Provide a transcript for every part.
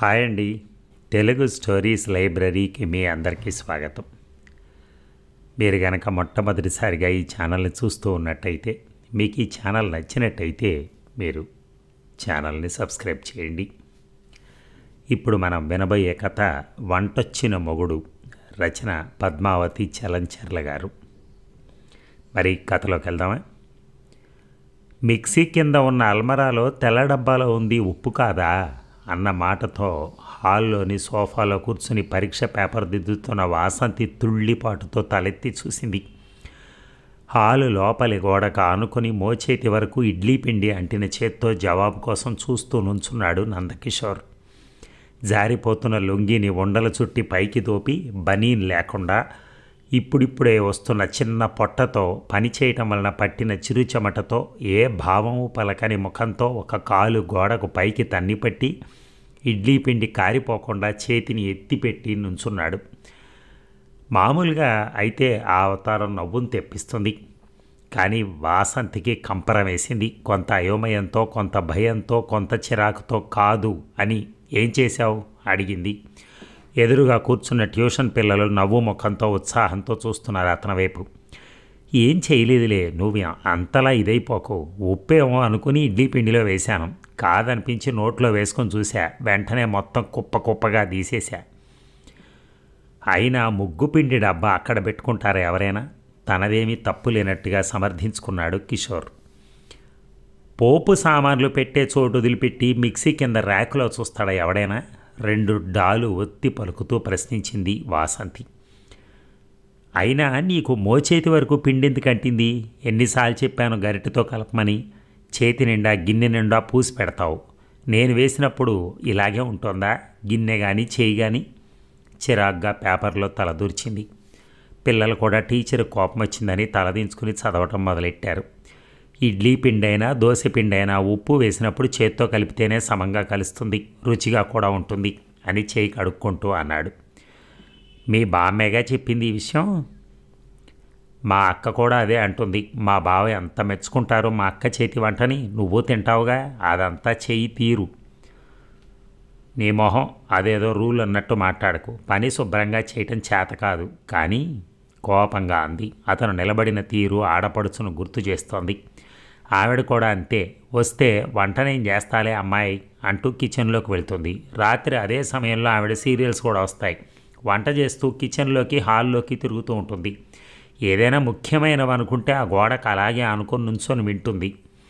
Hi అండి Telugu stories లైబ్రరీకి మీ అందరికీ స్వాగతం మీరు గనక మొట్టమొదటిసారిగా ఈ ఛానల్ని చూస్తూ ఉన్నట్టయితే మీకు ఈ ఛానల్ నచ్చినట్టయితే మీరు ఛానల్ని సబ్స్క్రైబ్ చేయండి ఇప్పుడు మనం వినబోయే కథ వంటొచ్చిన మొగుడు రచన పద్మావతి చలంచర్ల గారు మరి కథలోకి వెళ్దామా మిక్సీ కింద ఉన్న అల్మరాలో తెల్ల డబ్బాలో ఉంది ఉప్పు కాదా అన్న మాటతో హాల్లోని సోఫాలో కూర్చుని పరీక్ష పేపర్ దిద్దుతున్న వాసంతి తుళ్ళిపాటుతో తలెత్తి చూసింది హాలు లోపలి గోడకు ఆనుకొని మోచేతి వరకు ఇడ్లీ పిండి అంటిన చేత్తో జవాబు కోసం చూస్తూ నుంచున్నాడు నందకిషోర్ జారిపోతున్న లొంగిని ఉండల చుట్టి పైకి దోపి బనీన్ లేకుండా ఇప్పుడిప్పుడే వస్తున్న చిన్న పొట్టతో పని చేయటం వలన పట్టిన చిరు చెమటతో ఏ భావము పలకని ముఖంతో ఒక కాలు గోడకు పైకి తన్నిపట్టి ఇడ్లీ పిండి కారిపోకుండా చేతిని ఎత్తిపెట్టి నుంచున్నాడు మామూలుగా అయితే ఆ అవతారం నవ్వును తెప్పిస్తుంది కానీ వాసంతికి కంపరం వేసింది కొంత అయోమయంతో కొంత భయంతో కొంత చిరాకుతో కాదు అని ఏం చేశావు అడిగింది ఎదురుగా కూర్చున్న ట్యూషన్ పిల్లలు నవ్వు ముఖంతో ఉత్సాహంతో చూస్తున్నారు అతని వైపు ఏం చేయలేదులే నువ్వు అంతలా ఇదైపోకు ఉప్పేమో అనుకుని ఇడ్లీ పిండిలో వేశాను కాదనిపించి నోట్లో వేసుకొని చూసా వెంటనే మొత్తం కుప్ప కుప్పగా తీసేశా అయినా ముగ్గు పిండి డబ్బా అక్కడ పెట్టుకుంటారా ఎవరైనా తనదేమీ తప్పు లేనట్టుగా సమర్థించుకున్నాడు కిషోర్ పోపు సామాన్లు పెట్టే చోటు వదిలిపెట్టి మిక్సీ కింద ర్యాకులో చూస్తాడా ఎవడైనా రెండు డాలు ఒత్తి పలుకుతూ ప్రశ్నించింది వాసంతి అయినా నీకు మోచేతి వరకు పిండెందుకు అంటింది ఎన్నిసార్లు చెప్పాను గరిటెతో కలపమని చేతి నిండా గిన్నె నిండా పూసి పెడతావు నేను వేసినప్పుడు ఇలాగే ఉంటుందా గిన్నె కానీ చేయి కానీ చిరాగ్గా పేపర్లో తలదూర్చింది పిల్లలు కూడా టీచర్ కోపం వచ్చిందని తలదించుకుని చదవటం మొదలెట్టారు ఇడ్లీ పిండైనా దోశ పిండైనా ఉప్పు వేసినప్పుడు చేత్తో కలిపితేనే సమంగా కలుస్తుంది రుచిగా కూడా ఉంటుంది అని చేయి కడుక్కుంటూ అన్నాడు మీ బామ్మేగా చెప్పింది ఈ విషయం మా అక్క కూడా అదే అంటుంది మా బావ ఎంత మెచ్చుకుంటారో మా అక్క చేతి వంటని నువ్వు తింటావుగా అదంతా చెయ్యి తీరు నీ మొహం అదేదో రూల్ అన్నట్టు మాట్లాడకు పని శుభ్రంగా చేయటం చేత కాదు కానీ కోపంగా అంది అతను నిలబడిన తీరు ఆడపడుచును గుర్తు చేస్తోంది ఆవిడ కూడా అంతే వస్తే వంట నేను చేస్తాలే అమ్మాయి అంటూ కిచెన్లోకి వెళ్తుంది రాత్రి అదే సమయంలో ఆవిడ సీరియల్స్ కూడా వస్తాయి వంట చేస్తూ కిచెన్లోకి హాల్లోకి తిరుగుతూ ఉంటుంది ఏదైనా ముఖ్యమైనవి అనుకుంటే ఆ గోడకు అలాగే అనుకొని నుంచొని వింటుంది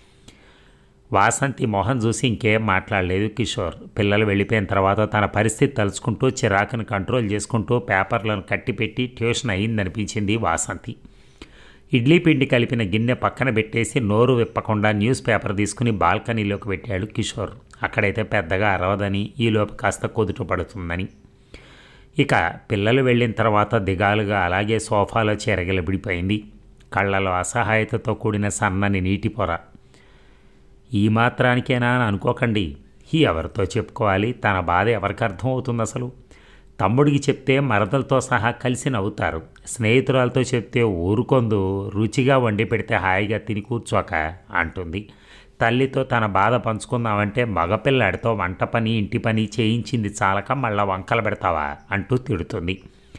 వాసంతి మోహన్ చూసి ఇంకేం మాట్లాడలేదు కిషోర్ పిల్లలు వెళ్ళిపోయిన తర్వాత తన పరిస్థితి తలుచుకుంటూ చిరాకును కంట్రోల్ చేసుకుంటూ పేపర్లను కట్టిపెట్టి ట్యూషన్ అయిందనిపించింది వాసంతి ఇడ్లీ పిండి కలిపిన గిన్నె పక్కన పెట్టేసి నోరు విప్పకుండా న్యూస్ పేపర్ తీసుకుని బాల్కనీలోకి పెట్టాడు కిషోర్ అక్కడైతే పెద్దగా అరవదని ఈలోపు కాస్త కుదుట పడుతుందని ఇక పిల్లలు వెళ్ళిన తర్వాత దిగాలుగా అలాగే సోఫాలో చెరగలబిడిపోయింది కళ్ళలో అసహాయతతో కూడిన సన్నని నీటి పొర ఈ మాత్రానికేనా అని అనుకోకండి ఈ ఎవరితో చెప్పుకోవాలి తన బాధ ఎవరికి అర్థమవుతుంది అసలు తమ్ముడికి చెప్తే మరదలతో సహా కలిసి నవ్వుతారు స్నేహితురాలతో చెప్తే ఊరుకొందు రుచిగా వండి పెడితే హాయిగా తిని కూర్చోక అంటుంది తల్లితో తన బాధ పంచుకుందామంటే మగపిల్లాడితో వంట పని ఇంటి పని చేయించింది చాలక మళ్ళా వంకలు పెడతావా అంటూ తిడుతుంది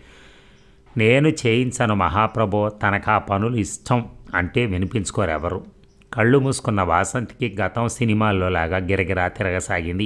నేను చేయించను మహాప్రభో తనకు ఆ పనులు ఇష్టం అంటే వినిపించుకోరు ఎవరు కళ్ళు మూసుకున్న వాసంతికి గతం సినిమాల్లో లాగా గిరగిరా తిరగసాగింది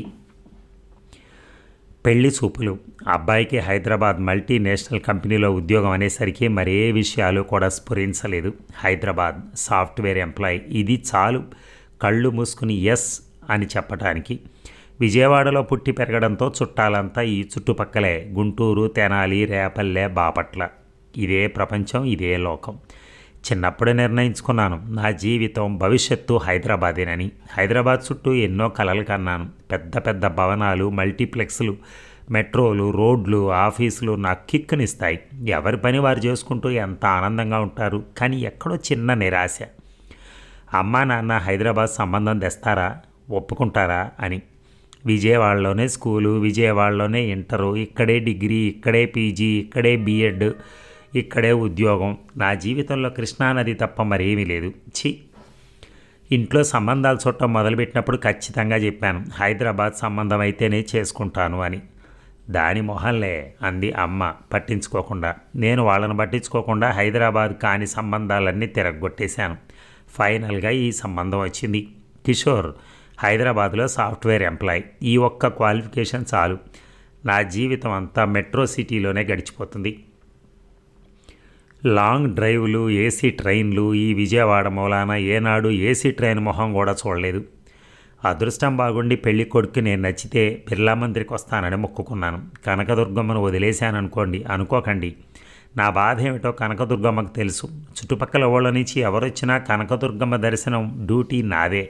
పెళ్లి చూపులు అబ్బాయికి హైదరాబాద్ మల్టీనేషనల్ కంపెనీలో ఉద్యోగం అనేసరికి మరే విషయాలు కూడా స్ఫురించలేదు హైదరాబాద్ సాఫ్ట్వేర్ ఎంప్లాయ్ ఇది చాలు కళ్ళు మూసుకుని ఎస్ అని చెప్పటానికి విజయవాడలో పుట్టి పెరగడంతో చుట్టాలంతా ఈ చుట్టుపక్కలే గుంటూరు తెనాలి రేపల్లె బాపట్ల ఇదే ప్రపంచం ఇదే లోకం చిన్నప్పుడే నిర్ణయించుకున్నాను నా జీవితం భవిష్యత్తు హైదరాబాదేనని హైదరాబాద్ చుట్టూ ఎన్నో కలలు కన్నాను పెద్ద పెద్ద భవనాలు మల్టీప్లెక్స్లు మెట్రోలు రోడ్లు ఆఫీసులు నాకు కిక్కునిస్తాయి ఎవరి పని వారు చేసుకుంటూ ఎంత ఆనందంగా ఉంటారు కానీ ఎక్కడో చిన్న నిరాశ అమ్మా నాన్న హైదరాబాద్ సంబంధం తెస్తారా ఒప్పుకుంటారా అని విజయవాడలోనే స్కూలు విజయవాడలోనే ఇంటరు ఇక్కడే డిగ్రీ ఇక్కడే పీజీ ఇక్కడే బీఎడ్ ఇక్కడే ఉద్యోగం నా జీవితంలో కృష్ణానది తప్ప మరేమీ లేదు ఛీ ఇంట్లో సంబంధాలు చుట్టం మొదలుపెట్టినప్పుడు ఖచ్చితంగా చెప్పాను హైదరాబాద్ సంబంధం అయితేనే చేసుకుంటాను అని దాని మొహంలే అంది అమ్మ పట్టించుకోకుండా నేను వాళ్ళని పట్టించుకోకుండా హైదరాబాద్ కాని సంబంధాలన్నీ తిరగొట్టేశాను ఫైనల్గా ఈ సంబంధం వచ్చింది కిషోర్ హైదరాబాద్లో సాఫ్ట్వేర్ ఎంప్లాయ్ ఈ ఒక్క క్వాలిఫికేషన్ చాలు నా జీవితం అంతా మెట్రో సిటీలోనే గడిచిపోతుంది లాంగ్ డ్రైవ్లు ఏసీ ట్రైన్లు ఈ విజయవాడ మూలాన ఏనాడు ఏసీ ట్రైన్ మొహం కూడా చూడలేదు అదృష్టం బాగుండి పెళ్లి కొడుకు నేను నచ్చితే బిర్లా మందిరికి వస్తానని మొక్కుకున్నాను కనకదుర్గమ్మను వదిలేశాను అనుకోండి అనుకోకండి నా బాధ ఏమిటో కనకదుర్గమ్మకు తెలుసు చుట్టుపక్కల ఊళ్ళ నుంచి ఎవరొచ్చినా కనకదుర్గమ్మ దర్శనం డ్యూటీ నాదే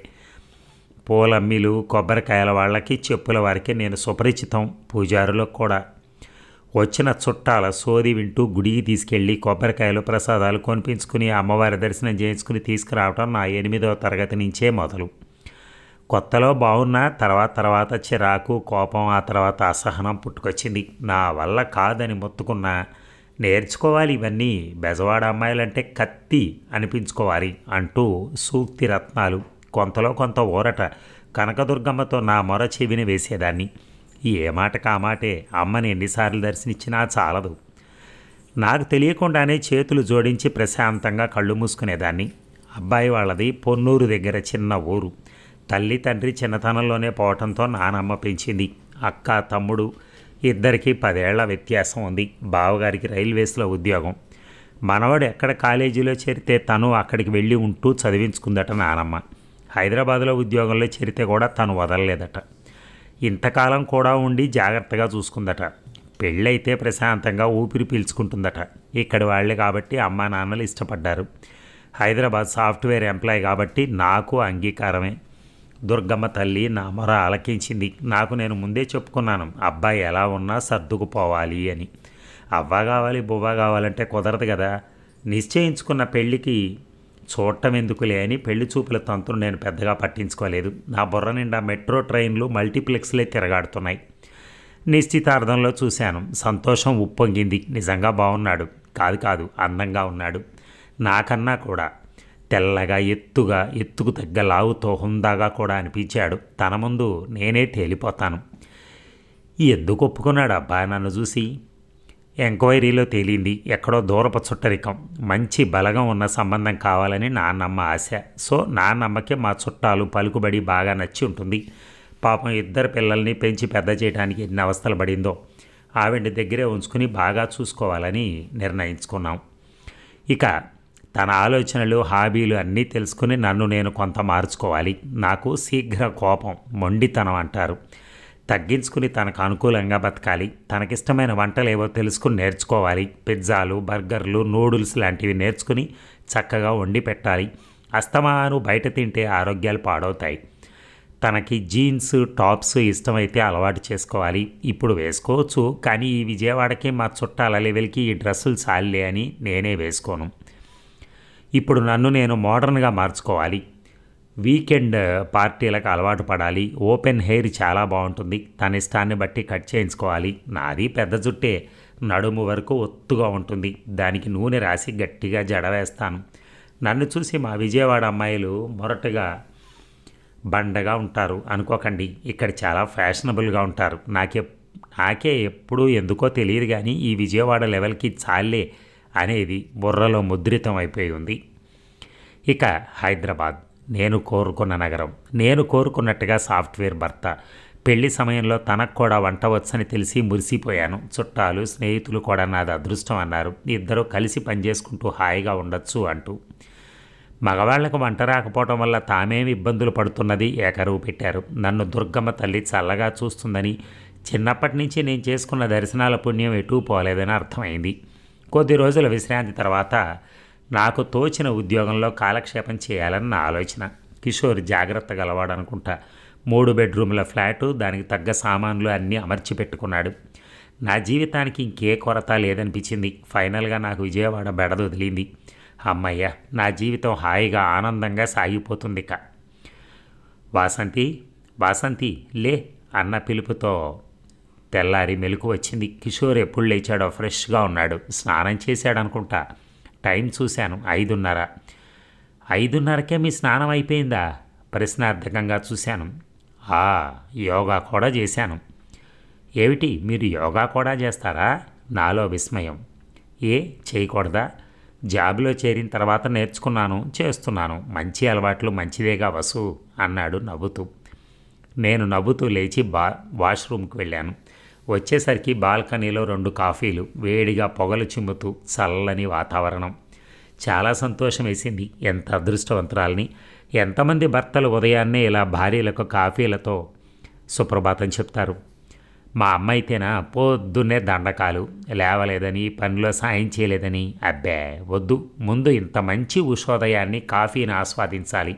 పూలమ్మిలు కొబ్బరికాయల వాళ్ళకి చెప్పుల వారికి నేను సుపరిచితం పూజారులకు కూడా వచ్చిన చుట్టాల సోది వింటూ గుడికి తీసుకెళ్ళి కొబ్బరికాయలు ప్రసాదాలు కొనిపించుకుని అమ్మవారి దర్శనం చేయించుకుని తీసుకురావటం నా ఎనిమిదవ తరగతి నుంచే మొదలు కొత్తలో బాగున్నా తర్వాత తర్వాత చిరాకు కోపం ఆ తర్వాత అసహనం పుట్టుకొచ్చింది నా వల్ల కాదని మొత్తుకున్నా నేర్చుకోవాలి ఇవన్నీ బెజవాడ అమ్మాయిలంటే కత్తి అనిపించుకోవాలి అంటూ సూక్తి రత్నాలు కొంతలో కొంత ఊరట కనకదుర్గమ్మతో నా మొర చెవిని వేసేదాన్ని ఏ మాట కామాటే అమ్మని ఎన్నిసార్లు దర్శనిచ్చినా చాలదు నాకు తెలియకుండానే చేతులు జోడించి ప్రశాంతంగా కళ్ళు మూసుకునేదాన్ని అబ్బాయి వాళ్ళది పొన్నూరు దగ్గర చిన్న ఊరు తల్లి తండ్రి చిన్నతనంలోనే పోవటంతో నానమ్మ పెంచింది అక్క తమ్ముడు ఇద్దరికి పదేళ్ల వ్యత్యాసం ఉంది బావగారికి రైల్వేస్లో ఉద్యోగం మనవడు ఎక్కడ కాలేజీలో చేరితే తను అక్కడికి వెళ్ళి ఉంటూ చదివించుకుందట నానమ్మ హైదరాబాద్లో ఉద్యోగంలో చేరితే కూడా తను వదలలేదట ఇంతకాలం కూడా ఉండి జాగ్రత్తగా చూసుకుందట పెళ్ళైతే ప్రశాంతంగా ఊపిరి పీల్చుకుంటుందట ఇక్కడి వాళ్ళే కాబట్టి అమ్మా నాన్నలు ఇష్టపడ్డారు హైదరాబాద్ సాఫ్ట్వేర్ ఎంప్లాయ్ కాబట్టి నాకు అంగీకారమే దుర్గమ్మ తల్లి నా మొర ఆలకించింది నాకు నేను ముందే చెప్పుకున్నాను అబ్బాయి ఎలా ఉన్నా సర్దుకుపోవాలి అని అవ్వ కావాలి బువ్వ కావాలంటే కుదరదు కదా నిశ్చయించుకున్న పెళ్ళికి చూడటం ఎందుకులే అని పెళ్లి చూపుల తంతును నేను పెద్దగా పట్టించుకోలేదు నా బుర్ర నిండా మెట్రో ట్రైన్లు మల్టీప్లెక్స్లే తిరగాడుతున్నాయి నిశ్చితార్థంలో చూశాను సంతోషం ఉప్పొంగింది నిజంగా బాగున్నాడు కాదు కాదు అందంగా ఉన్నాడు నాకన్నా కూడా తెల్లగా ఎత్తుగా ఎత్తుకు తగ్గ లావుతో హుందాగా కూడా అనిపించాడు తన ముందు నేనే తేలిపోతాను ఎందుకు ఒప్పుకున్నాడు అబ్బా నన్ను చూసి ఎంక్వైరీలో తేలింది ఎక్కడో దూరపు చుట్టరికం మంచి బలగం ఉన్న సంబంధం కావాలని నాన్నమ్మ ఆశ సో నాన్నమ్మకి మా చుట్టాలు పలుకుబడి బాగా నచ్చి ఉంటుంది పాపం ఇద్దరు పిల్లల్ని పెంచి పెద్ద చేయడానికి ఎన్ని అవస్థలు పడిందో ఆవిడ దగ్గరే ఉంచుకుని బాగా చూసుకోవాలని నిర్ణయించుకున్నాం ఇక తన ఆలోచనలు హాబీలు అన్నీ తెలుసుకుని నన్ను నేను కొంత మార్చుకోవాలి నాకు శీఘ్ర కోపం మొండితనం అంటారు తగ్గించుకుని తనకు అనుకూలంగా బతకాలి తనకిష్టమైన వంటలు ఏవో తెలుసుకుని నేర్చుకోవాలి పిజ్జాలు బర్గర్లు నూడిల్స్ లాంటివి నేర్చుకుని చక్కగా వండి పెట్టాలి అస్తమాను బయట తింటే ఆరోగ్యాలు పాడవుతాయి తనకి జీన్స్ టాప్స్ ఇష్టమైతే అలవాటు చేసుకోవాలి ఇప్పుడు వేసుకోవచ్చు కానీ ఈ విజయవాడకి మా చుట్టాల లెవెల్కి ఈ డ్రెస్సులు చాలే అని నేనే వేసుకోను ఇప్పుడు నన్ను నేను మోడర్న్గా మార్చుకోవాలి వీకెండ్ పార్టీలకు అలవాటు పడాలి ఓపెన్ హెయిర్ చాలా బాగుంటుంది తన ఇష్టాన్ని బట్టి కట్ చేయించుకోవాలి నాది పెద్ద జుట్టే నడుము వరకు ఒత్తుగా ఉంటుంది దానికి నూనె రాసి గట్టిగా జడ వేస్తాను నన్ను చూసి మా విజయవాడ అమ్మాయిలు మొరటుగా బండగా ఉంటారు అనుకోకండి ఇక్కడ చాలా ఫ్యాషనబుల్గా ఉంటారు నాకే నాకే ఎప్పుడూ ఎందుకో తెలియదు కానీ ఈ విజయవాడ లెవెల్కి చాలే అనేది బుర్రలో ముద్రితం అయిపోయి ఉంది ఇక హైదరాబాద్ నేను కోరుకున్న నగరం నేను కోరుకున్నట్టుగా సాఫ్ట్వేర్ భర్త పెళ్లి సమయంలో తనకు కూడా వంట వచ్చని తెలిసి మురిసిపోయాను చుట్టాలు స్నేహితులు కూడా నాది అదృష్టం అన్నారు ఇద్దరు కలిసి పనిచేసుకుంటూ హాయిగా ఉండొచ్చు అంటూ మగవాళ్లకు వంట రాకపోవడం వల్ల తామేమి ఇబ్బందులు పడుతున్నది ఏకరువు పెట్టారు నన్ను దుర్గమ్మ తల్లి చల్లగా చూస్తుందని చిన్నప్పటి నుంచి నేను చేసుకున్న దర్శనాల పుణ్యం ఎటూ పోలేదని అర్థమైంది కొద్ది రోజుల విశ్రాంతి తర్వాత నాకు తోచిన ఉద్యోగంలో కాలక్షేపం చేయాలని నా ఆలోచన కిషోర్ జాగ్రత్త గలవాడనుకుంటా మూడు బెడ్రూమ్ల ఫ్లాటు దానికి తగ్గ సామాన్లు అన్నీ అమర్చి పెట్టుకున్నాడు నా జీవితానికి ఇంకే కొరత లేదనిపించింది ఫైనల్గా నాకు విజయవాడ బెడద వదిలింది అమ్మయ్య నా జీవితం హాయిగా ఆనందంగా సాగిపోతుంది ఇక వాసంతి వాసంతి లే అన్న పిలుపుతో తెల్లారి మెలకు వచ్చింది కిషోర్ ఎప్పుడు లేచాడో ఫ్రెష్గా ఉన్నాడు స్నానం చేశాడు అనుకుంటా టైం చూశాను ఐదున్నర ఐదున్నరకే మీ స్నానం అయిపోయిందా ప్రశ్నార్థకంగా చూశాను ఆ యోగా కూడా చేశాను ఏమిటి మీరు యోగా కూడా చేస్తారా నాలో విస్మయం ఏ చేయకూడదా జాబ్లో చేరిన తర్వాత నేర్చుకున్నాను చేస్తున్నాను మంచి అలవాట్లు మంచిదేగా వసు అన్నాడు నవ్వుతూ నేను నవ్వుతూ లేచి బా వాష్రూమ్కి వెళ్ళాను వచ్చేసరికి బాల్కనీలో రెండు కాఫీలు వేడిగా పొగలు చిమ్ముతూ చల్లని వాతావరణం చాలా సంతోషం వేసింది ఎంత అదృష్టవంతురాల్ని ఎంతమంది భర్తలు ఉదయాన్నే ఇలా భార్యలకు కాఫీలతో సుప్రభాతం చెప్తారు మా అమ్మ అయితేనా పొద్దున్నే దండకాలు లేవలేదని పనిలో సాయం చేయలేదని అబ్బే వద్దు ముందు ఇంత మంచి ఉషోదయాన్ని కాఫీని ఆస్వాదించాలి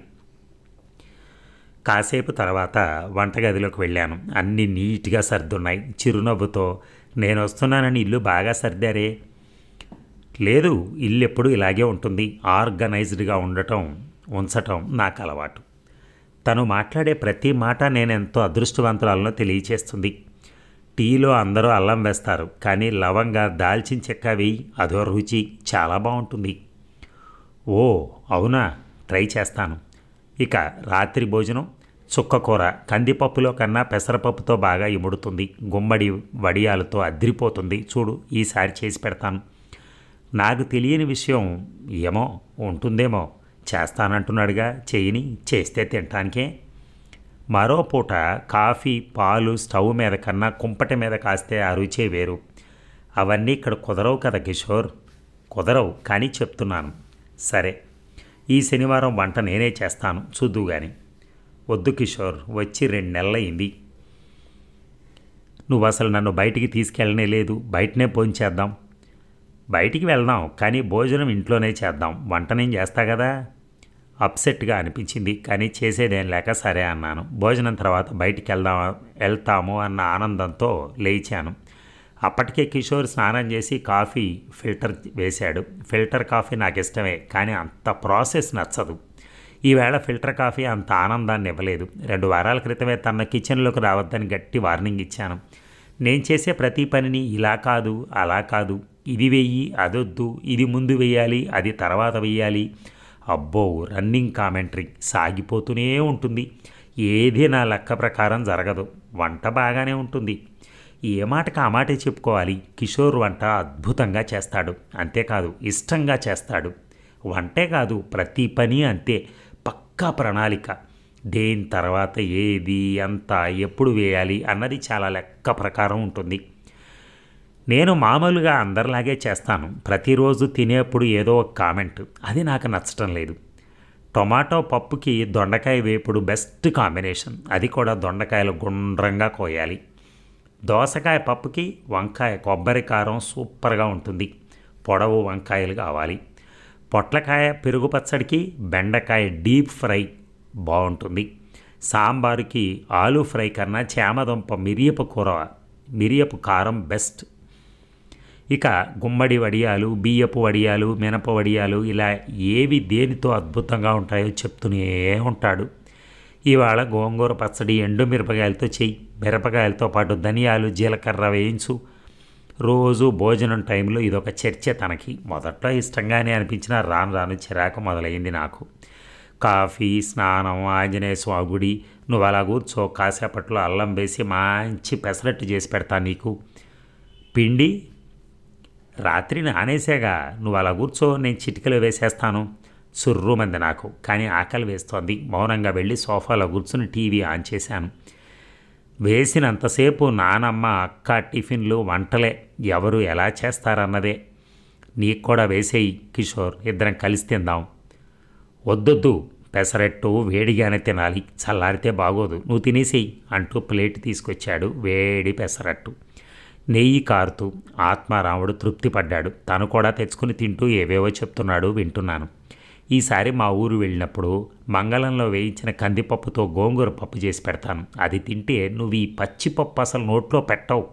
కాసేపు తర్వాత వంటగదిలోకి వెళ్ళాను అన్నీ నీట్గా సర్దున్నాయి చిరునవ్వుతో నేను వస్తున్నానని ఇల్లు బాగా సర్దారే లేదు ఇల్లు ఎప్పుడు ఇలాగే ఉంటుంది ఆర్గనైజ్డ్గా ఉండటం ఉంచటం నాకు అలవాటు తను మాట్లాడే ప్రతి మాట నేను ఎంతో అదృష్టవంతురాలనో తెలియచేస్తుంది టీలో అందరూ అల్లం వేస్తారు కానీ లవంగా దాల్చిన చెక్క వేయి అదో రుచి చాలా బాగుంటుంది ఓ అవునా ట్రై చేస్తాను ఇక రాత్రి భోజనం చుక్కకూర కందిపప్పులో కన్నా పెసరపప్పుతో బాగా ఇముడుతుంది గుమ్మడి వడియాలతో అద్రిపోతుంది చూడు ఈసారి చేసి పెడతాను నాకు తెలియని విషయం ఏమో ఉంటుందేమో చేస్తానంటున్నాడుగా చేయని చేస్తే తినటానికే మరో పూట కాఫీ పాలు స్టవ్ మీద కన్నా కుంపటి మీద కాస్తే ఆ రుచే వేరు అవన్నీ ఇక్కడ కుదరవు కదా కిషోర్ కుదరవు కానీ చెప్తున్నాను సరే ఈ శనివారం వంట నేనే చేస్తాను చూద్దు గాని వద్దు కిషోర్ వచ్చి రెండు నెలలయింది నువ్వు అసలు నన్ను బయటికి తీసుకెళ్ళనే లేదు బయటనే పోంచేద్దాం బయటికి వెళ్దాం కానీ భోజనం ఇంట్లోనే చేద్దాం వంట నేను చేస్తా కదా అప్సెట్గా అనిపించింది కానీ చేసేదేం లేక సరే అన్నాను భోజనం తర్వాత బయటికి వెళ్దాం వెళ్తాము అన్న ఆనందంతో లేచాను అప్పటికే కిషోర్ స్నానం చేసి కాఫీ ఫిల్టర్ వేశాడు ఫిల్టర్ కాఫీ నాకు ఇష్టమే కానీ అంత ప్రాసెస్ నచ్చదు ఈవేళ ఫిల్టర్ కాఫీ అంత ఆనందాన్ని ఇవ్వలేదు రెండు వారాల క్రితమే తన కిచెన్లోకి రావద్దని గట్టి వార్నింగ్ ఇచ్చాను నేను చేసే ప్రతి పనిని ఇలా కాదు అలా కాదు ఇది వెయ్యి అదొద్దు ఇది ముందు వేయాలి అది తర్వాత వేయాలి అబ్బో రన్నింగ్ కామెంటరీ సాగిపోతూనే ఉంటుంది ఏది నా లెక్క ప్రకారం జరగదు వంట బాగానే ఉంటుంది ఏ మాటకు ఆ మాటే చెప్పుకోవాలి కిషోర్ వంట అద్భుతంగా చేస్తాడు అంతేకాదు ఇష్టంగా చేస్తాడు వంటే కాదు ప్రతి పని అంతే పక్కా ప్రణాళిక దేని తర్వాత ఏది ఎంత ఎప్పుడు వేయాలి అన్నది చాలా లెక్క ప్రకారం ఉంటుంది నేను మామూలుగా అందరిలాగే చేస్తాను ప్రతిరోజు తినేప్పుడు ఏదో ఒక కామెంట్ అది నాకు నచ్చటం లేదు టొమాటో పప్పుకి దొండకాయ వేపుడు బెస్ట్ కాంబినేషన్ అది కూడా దొండకాయలు గుండ్రంగా కోయాలి దోసకాయ పప్పుకి వంకాయ కొబ్బరి కారం సూపర్గా ఉంటుంది పొడవు వంకాయలు కావాలి పొట్లకాయ పెరుగు పచ్చడికి బెండకాయ డీప్ ఫ్రై బాగుంటుంది సాంబారుకి ఆలూ ఫ్రై కన్నా చామదుంప మిరియపు కూర మిరియపు కారం బెస్ట్ ఇక గుమ్మడి వడియాలు బియ్యపు వడియాలు మినప వడియాలు ఇలా ఏవి దేనితో అద్భుతంగా ఉంటాయో చెప్తూనే ఉంటాడు ఇవాళ గోంగూర పచ్చడి ఎండు మిరపకాయలతో చెయ్యి మిరపకాయలతో పాటు ధనియాలు జీలకర్ర వేయించు రోజు భోజనం టైంలో ఇదొక చర్చ తనకి మొదట్లో ఇష్టంగానే అనిపించిన రాను రాను చిరాకు మొదలైంది నాకు కాఫీ స్నానం ఆంజనేయ స్వామి గుడి నువ్వు అలా కూర్చో కాసేపట్లో అల్లం వేసి మంచి పెసరట్టు చేసి పెడతా నీకు పిండి రాత్రి నానేసాగా నువ్వు అలా కూర్చో నేను చిటికలో వేసేస్తాను సుర్రుమంది నాకు కానీ ఆకలి వేస్తోంది మౌనంగా వెళ్ళి సోఫాలో కూర్చుని టీవీ ఆన్ చేశాను వేసినంతసేపు నానమ్మ అక్క టిఫిన్లు వంటలే ఎవరు ఎలా చేస్తారన్నదే నీకు కూడా వేసేయి కిషోర్ ఇద్దరం కలిసి తిందాం వద్దొద్దు పెసరట్టు వేడిగానే తినాలి చల్లారితే బాగోదు నువ్వు తినేసేయి అంటూ ప్లేట్ తీసుకొచ్చాడు వేడి పెసరట్టు నెయ్యి కారుతూ ఆత్మారాముడు తృప్తి పడ్డాడు తను కూడా తెచ్చుకుని తింటూ ఏవేవో చెప్తున్నాడు వింటున్నాను ఈసారి మా ఊరు వెళ్ళినప్పుడు మంగళంలో వేయించిన కందిపప్పుతో గోంగూర పప్పు చేసి పెడతాను అది తింటే నువ్వు ఈ పచ్చిపప్పు అసలు నోట్లో పెట్టవు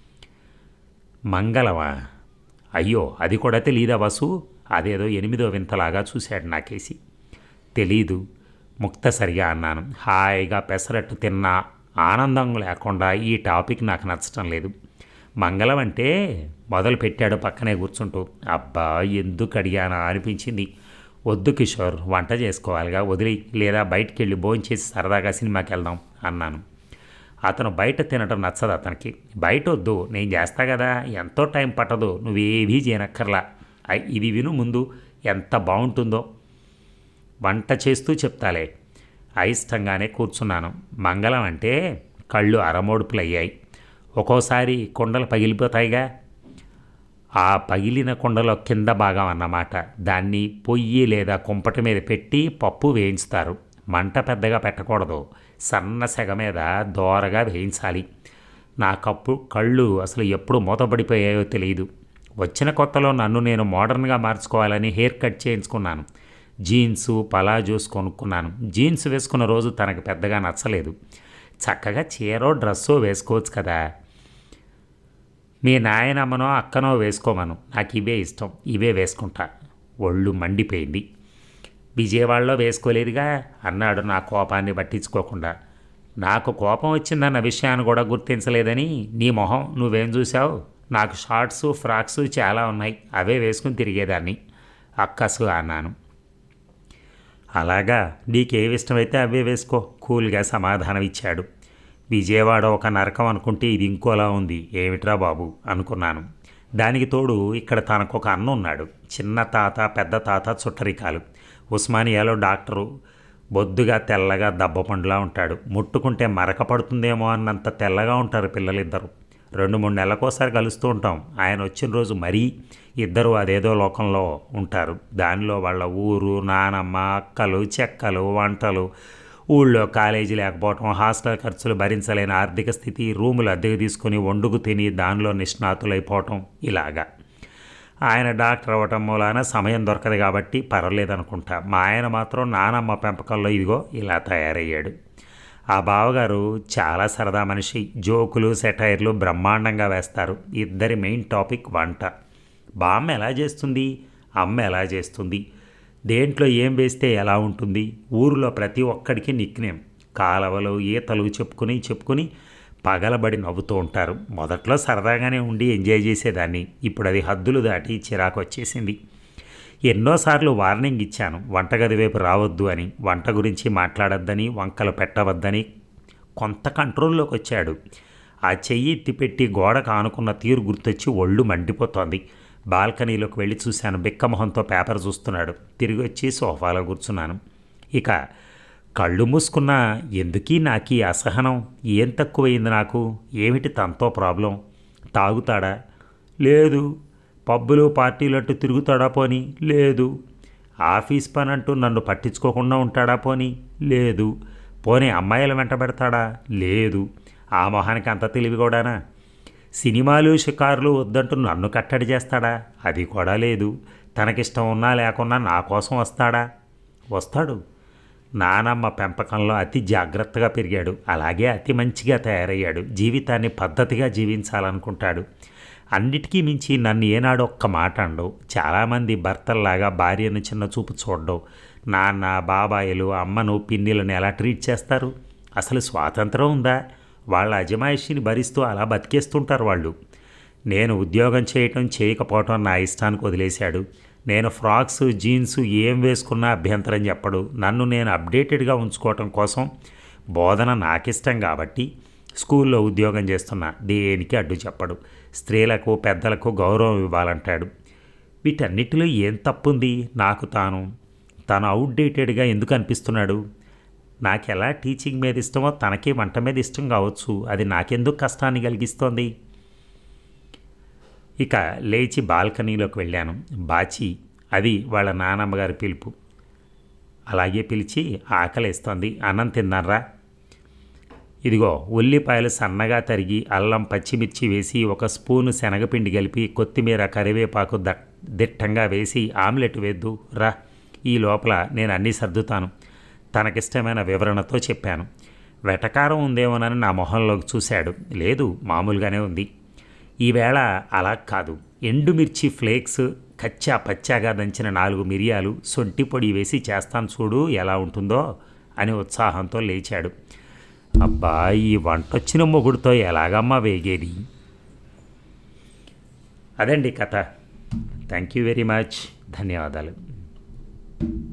మంగళమా అయ్యో అది కూడా తెలీదా వసు అదేదో ఎనిమిదో వింతలాగా చూశాడు నాకేసి తెలీదు ముక్తసరిగా అన్నాను హాయిగా పెసరట్టు తిన్న ఆనందం లేకుండా ఈ టాపిక్ నాకు నచ్చటం లేదు మంగళం అంటే మొదలు పెట్టాడు పక్కనే కూర్చుంటూ అబ్బా ఎందుకు అడిగానా అనిపించింది వద్దు కిషోర్ వంట చేసుకోవాలిగా వదిలి లేదా బయటికి వెళ్ళి భోంచేసి సరదాగా సినిమాకి వెళ్దాం అన్నాను అతను బయట తినడం నచ్చదు అతనికి బయట వద్దు నేను చేస్తా కదా ఎంతో టైం పట్టదు నువ్వేవీ చేయనక్కర్లా ఐ- ఇది విను ముందు ఎంత బాగుంటుందో వంట చేస్తూ చెప్తాలే అయిష్టంగానే కూర్చున్నాను మంగళం అంటే కళ్ళు అరమోడుపులు అయ్యాయి ఒక్కోసారి కొండలు పగిలిపోతాయిగా ఆ పగిలిన కుండలో కింద భాగం అన్నమాట దాన్ని పొయ్యి లేదా కుంపటి మీద పెట్టి పప్పు వేయించుతారు మంట పెద్దగా పెట్టకూడదు సన్న సెగ మీద దోరగా వేయించాలి నా కప్పు కళ్ళు అసలు ఎప్పుడు మూతపడిపోయాయో తెలియదు వచ్చిన కొత్తలో నన్ను నేను మోడర్న్గా మార్చుకోవాలని హెయిర్ కట్ చేయించుకున్నాను జీన్సు పలాజోస్ కొనుక్కున్నాను జీన్స్ వేసుకున్న రోజు తనకు పెద్దగా నచ్చలేదు చక్కగా చీరో డ్రెస్సో వేసుకోవచ్చు కదా మీ నాయనమ్మనో అక్కనో వేసుకోమను నాకు ఇవే ఇష్టం ఇవే వేసుకుంటా ఒళ్ళు మండిపోయింది విజయవాడలో వేసుకోలేదుగా అన్నాడు నా కోపాన్ని పట్టించుకోకుండా నాకు కోపం వచ్చిందన్న విషయాన్ని కూడా గుర్తించలేదని నీ మొహం నువ్వేం చూసావు నాకు షార్ట్స్ ఫ్రాక్స్ చాలా ఉన్నాయి అవే వేసుకుని తిరిగేదాన్ని అక్కసు అన్నాను అలాగా నీకేవి ఇష్టమైతే అవే వేసుకో కూల్గా సమాధానం ఇచ్చాడు విజయవాడ ఒక నరకం అనుకుంటే ఇది ఇంకోలా ఉంది ఏమిట్రా బాబు అనుకున్నాను దానికి తోడు ఇక్కడ తనకు ఒక అన్న ఉన్నాడు చిన్న తాత పెద్ద తాత చుట్టరికాలు ఉస్మానియాలో డాక్టరు బొద్దుగా తెల్లగా దబ్బపండులా ఉంటాడు ముట్టుకుంటే మరక పడుతుందేమో అన్నంత తెల్లగా ఉంటారు పిల్లలిద్దరు రెండు మూడు నెలలకోసారి కలుస్తూ ఉంటాం ఆయన వచ్చిన రోజు మరీ ఇద్దరు అదేదో లోకంలో ఉంటారు దానిలో వాళ్ళ ఊరు నానమ్మ అక్కలు చెక్కలు వంటలు ఊళ్ళో కాలేజీ లేకపోవటం హాస్టల్ ఖర్చులు భరించలేని ఆర్థిక స్థితి రూములు అద్దెకు తీసుకొని వండుకు తిని దానిలో నిష్ణాతులైపోవటం ఇలాగా ఆయన డాక్టర్ అవ్వటం మూలాన సమయం దొరకదు కాబట్టి పర్వాలేదనుకుంటా మా ఆయన మాత్రం నానమ్మ పెంపకంలో ఇదిగో ఇలా తయారయ్యాడు ఆ బావగారు చాలా సరదా మనిషి జోకులు సెటైర్లు బ్రహ్మాండంగా వేస్తారు ఇద్దరి మెయిన్ టాపిక్ వంట బామ్మ ఎలా చేస్తుంది అమ్మ ఎలా చేస్తుంది దేంట్లో ఏం వేస్తే ఎలా ఉంటుంది ఊరిలో ప్రతి ఒక్కడికి నిక్నేమ్ కాలవలు ఈతలు చెప్పుకుని చెప్పుకుని పగలబడి నవ్వుతూ ఉంటారు మొదట్లో సరదాగానే ఉండి ఎంజాయ్ చేసేదాన్ని ఇప్పుడు అది హద్దులు దాటి చిరాకు వచ్చేసింది ఎన్నోసార్లు వార్నింగ్ ఇచ్చాను వంటగది వైపు రావద్దు అని వంట గురించి మాట్లాడొద్దని వంకలు పెట్టవద్దని కొంత కంట్రోల్లోకి వచ్చాడు ఆ చెయ్యి ఎత్తిపెట్టి గోడకు ఆనుకున్న తీరు గుర్తొచ్చి ఒళ్ళు మండిపోతోంది బాల్కనీలోకి వెళ్ళి చూశాను బిక్కమొహంతో పేపర్ చూస్తున్నాడు తిరిగి వచ్చి సోఫాలో కూర్చున్నాను ఇక కళ్ళు మూసుకున్నా ఎందుకీ నాకీ అసహనం ఏం తక్కువైంది నాకు ఏమిటి తనతో ప్రాబ్లం తాగుతాడా లేదు పబ్బులు పార్టీలట్టు తిరుగుతాడా పోని లేదు ఆఫీస్ పని అంటూ నన్ను పట్టించుకోకుండా ఉంటాడా పోని లేదు పోనీ అమ్మాయిల వెంట పెడతాడా లేదు ఆ మొహానికి అంత తెలివి కూడానా సినిమాలు షికారులు వద్దంటూ నన్ను కట్టడి చేస్తాడా అది కూడా లేదు తనకిష్టం ఉన్నా లేకున్నా నా కోసం వస్తాడా వస్తాడు నానమ్మ పెంపకంలో అతి జాగ్రత్తగా పెరిగాడు అలాగే అతి మంచిగా తయారయ్యాడు జీవితాన్ని పద్ధతిగా జీవించాలనుకుంటాడు అన్నిటికీ మించి నన్ను ఏనాడు ఒక్క మాట అండు చాలామంది భర్తల్లాగా భార్యను చిన్న చూపు చూడడం నాన్న బాబాయిలు అమ్మను పిన్నిలను ఎలా ట్రీట్ చేస్తారు అసలు స్వాతంత్రం ఉందా వాళ్ళ అజమాయిషిని భరిస్తూ అలా బతికేస్తుంటారు వాళ్ళు నేను ఉద్యోగం చేయటం చేయకపోవటం నా ఇష్టానికి వదిలేశాడు నేను ఫ్రాక్స్ జీన్స్ ఏం వేసుకున్నా అభ్యంతరం చెప్పడు నన్ను నేను అప్డేటెడ్గా ఉంచుకోవటం కోసం బోధన నాకిష్టం కాబట్టి స్కూల్లో ఉద్యోగం చేస్తున్నా దేనికి అడ్డు చెప్పడు స్త్రీలకు పెద్దలకు గౌరవం ఇవ్వాలంటాడు వీటన్నిటిలో ఏం తప్పుంది నాకు తాను తాను అవుట్డేటెడ్గా ఎందుకు అనిపిస్తున్నాడు నాకెలా టీచింగ్ మీద ఇష్టమో తనకి వంట మీద ఇష్టం కావచ్చు అది నాకెందుకు కష్టాన్ని కలిగిస్తోంది ఇక లేచి బాల్కనీలోకి వెళ్ళాను బాచి అది వాళ్ళ నానమ్మగారి పిలుపు అలాగే పిలిచి ఆకలేస్తోంది అన్నం తిన్నారా ఇదిగో ఉల్లిపాయలు సన్నగా తరిగి అల్లం పచ్చిమిర్చి వేసి ఒక స్పూను శనగపిండి కలిపి కొత్తిమీర కరివేపాకు దట్ దిట్టంగా వేసి ఆమ్లెట్ వేద్దు రా ఈ లోపల నేను అన్నీ సర్దుతాను తనకిష్టమైన వివరణతో చెప్పాను వెటకారం ఉందేమోనని నా మొహంలోకి చూశాడు లేదు మామూలుగానే ఉంది ఈవేళ అలా కాదు ఎండుమిర్చి ఫ్లేక్స్ కచ్చా పచ్చాగా దంచిన నాలుగు మిరియాలు సొంటి పొడి వేసి చేస్తాను చూడు ఎలా ఉంటుందో అని ఉత్సాహంతో లేచాడు అబ్బా ఈ వంటొచ్చిన మొగుడుతో ఎలాగమ్మా వేగేది ధన్యవాదాలు. అదండి కథ థ్యాంక్ యూ వెరీ మచ్ ధన్యవాదాలు ఆ